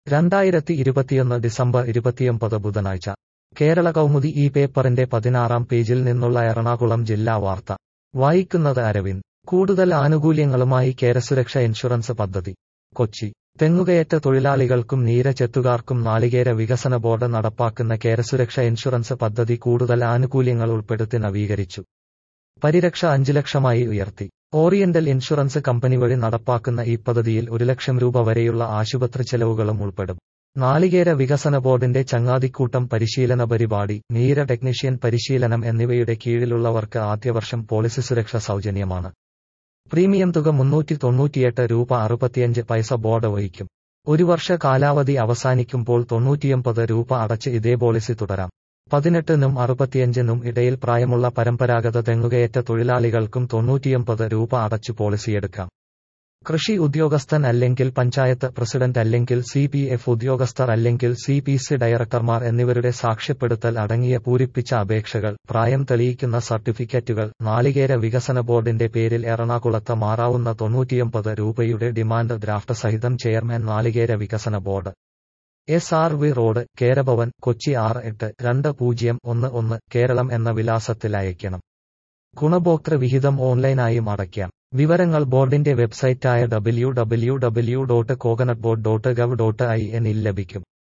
രണ്ടായിരത്തി ഇരുപത്തിയൊന്ന് ഡിസംബർ ഇരുപത്തിയൊമ്പത് ബുധനാഴ്ച കേരള കൗമുദി ഈ പേപ്പറിന്റെ പതിനാറാം പേജിൽ നിന്നുള്ള എറണാകുളം ജില്ലാ വാർത്ത വായിക്കുന്നത് അരവിന്ദ് കൂടുതൽ ആനുകൂല്യങ്ങളുമായി കേരസുരക്ഷ ഇൻഷുറൻസ് പദ്ധതി കൊച്ചി തെങ്ങുകയറ്റ തൊഴിലാളികൾക്കും നീരചെത്തുകാർക്കും നാളികേര വികസന ബോർഡ് നടപ്പാക്കുന്ന കേരസുരക്ഷ ഇൻഷുറൻസ് പദ്ധതി കൂടുതൽ ആനുകൂല്യങ്ങൾ ഉൾപ്പെടുത്തി നവീകരിച്ചു പരിരക്ഷ അഞ്ച് ലക്ഷമായി ഉയർത്തി ഓറിയന്റൽ ഇൻഷുറൻസ് കമ്പനി വഴി നടപ്പാക്കുന്ന ഈ പദ്ധതിയിൽ ഒരു ലക്ഷം രൂപ വരെയുള്ള ആശുപത്രി ചെലവുകളും ഉൾപ്പെടും നാളികേര വികസന ബോർഡിന്റെ ചങ്ങാതിക്കൂട്ടം പരിശീലന പരിപാടി നീര ടെക്നീഷ്യൻ പരിശീലനം എന്നിവയുടെ കീഴിലുള്ളവർക്ക് ആദ്യവർഷം പോളിസി സുരക്ഷ സൗജന്യമാണ് പ്രീമിയം തുക മുന്നൂറ്റി തൊണ്ണൂറ്റിയെട്ട് രൂപ അറുപത്തിയഞ്ച് പൈസ ബോർഡ് വഹിക്കും ഒരു വർഷ കാലാവധി അവസാനിക്കുമ്പോൾ തൊണ്ണൂറ്റിയൊമ്പത് രൂപ അടച്ച് ഇതേ പോളിസി തുടരാം പതിനെട്ടിനും അറുപത്തിയഞ്ചിനും ഇടയിൽ പ്രായമുള്ള പരമ്പരാഗത തെങ്ങുകയറ്റ തൊഴിലാളികൾക്കും തൊണ്ണൂറ്റിയൊമ്പത് രൂപ അടച്ചു പോളിസിയെടുക്കാം കൃഷി ഉദ്യോഗസ്ഥൻ അല്ലെങ്കിൽ പഞ്ചായത്ത് പ്രസിഡന്റ് അല്ലെങ്കിൽ സി പി എഫ് ഉദ്യോഗസ്ഥർ അല്ലെങ്കിൽ സി പി സി ഡയറക്ടർമാർ എന്നിവരുടെ സാക്ഷ്യപ്പെടുത്തൽ അടങ്ങിയ പൂരിപ്പിച്ച അപേക്ഷകൾ പ്രായം തെളിയിക്കുന്ന സർട്ടിഫിക്കറ്റുകൾ നാളികേര വികസന ബോർഡിന്റെ പേരിൽ എറണാകുളത്ത് മാറാവുന്ന തൊണ്ണൂറ്റിയൊമ്പത് രൂപയുടെ ഡിമാൻഡ് ഡ്രാഫ്റ്റ് സഹിതം ചെയർമാൻ നാളികേര വികസന board S R V road Kerabhavan Kochi ആറ് എട്ട് രണ്ട് പൂജ്യം ഒന്ന് ഒന്ന് കേരളം എന്ന വിലാസത്തിൽ അയയ്ക്കണം ഗുണഭോക്തൃ വിഹിതം ഓൺലൈനായും അടയ്ക്കാം വിവരങ്ങൾ ബോർഡിന്റെ വെബ്സൈറ്റായ W W W dot coconut board dot gov dot I എന്നിൽ ലഭിക്കും